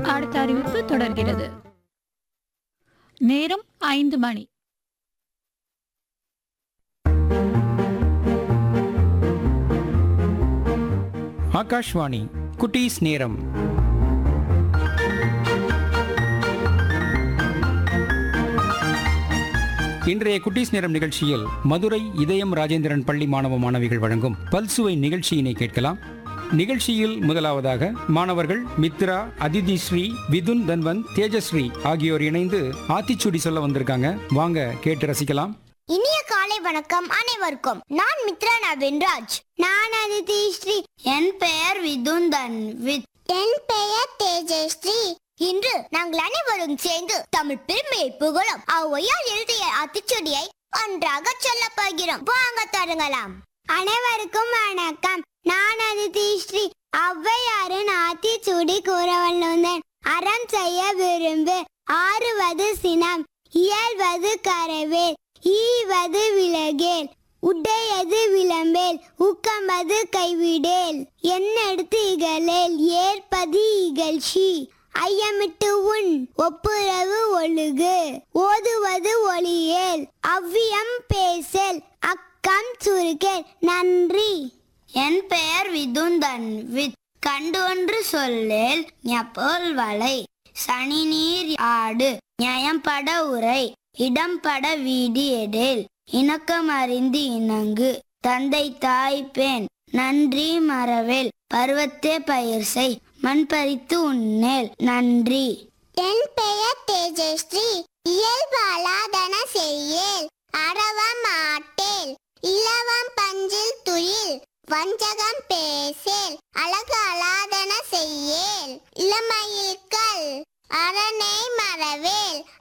அடுத்த அறிவிப்பு தொடர்கிறது நேரம் ஐந்து மணி ஆகாஷ்வாணி குட்டீஸ் நேரம் இன்றைய குட்டீஸ் நேரம் நிகழ்ச்சியில் மதுரை இதயம் ராஜேந்திரன் பள்ளி மாணவ மாணவிகள் வழங்கும் பல்சுவை நிகழ்ச்சியினை கேட்கலாம் நிகழ்ச்சியில் முதலாவதாக மாணவர்கள் மித்ரா அதிதி ஸ்ரீ விதுன் தன்வந்த் தேஜஸ்ரீ ஆகியோர் இணைந்து ஆத்திச்சூடி சொல்ல வந்திருக்காங்க வாங்க கேட்டு ரசிக்கலாம் இனிய காலை வணக்கம் அனைவருக்கும் நான் மித்ரா நவீன்ராஜ் நான் அதிதி ஸ்ரீ என் பெயர் விதுந்தன் வித் என் பெயர் தேஜஸ்ரீ இன்று நாங்கள் அனைவரும் சேர்ந்து தமிழ் பெருமையை புகழும் ஔவையால் எழுதிய அத்திச்சுடியை ஒன்றாக சொல்ல போகிறோம் வாங்க தொடங்கலாம் அனைவருக்கும் வணக்கம் நான் அதிதி ஸ்ரீ ஔவையாரின் ஆத்திச்சூடி கூற வல்லுந்தன் அறம் செய்ய விரும்பு ஆறுவது சினம் இயல்வது கரவேல் ஈவது விலகேல் உடையது விளம்பேல் ஊக்கமது கைவிடேல் என்னெடுத்து இகழேல் ஏற்பது இகழ்ச்சி ஐயமிட்டு உன் ஒப்புரவு ஒழுகு ஓதுவது ஒளியேல் அவ்வியம் பேசல் அக்கம் சுருக்கேல் நன்றி என் பெயர் விதுந்தன் வித் கண்டு ஒன்று சொல்லேல் ஞப்போல் வலை சனி நீர் ஆடு நியாயம்பட உரை இடம்பட வீடி எடேல் இணக்கம் அறிந்து இணங்கு தந்தை தாய் பெண் நன்றி மறவேல் பருவத்தே பயிர் செய் மண் பறித்து உண்ணேல் நன்றி என் பெயர் தேஜஸ்ரீ இயல்பாலாதன செய்யேல் அறவம் ஆட்டேல் இலவம் பஞ்சில் துயில் வஞ்சகம் பேசேல் அழகு அலாதன செய்யேல் இளமயில்கள் அரணே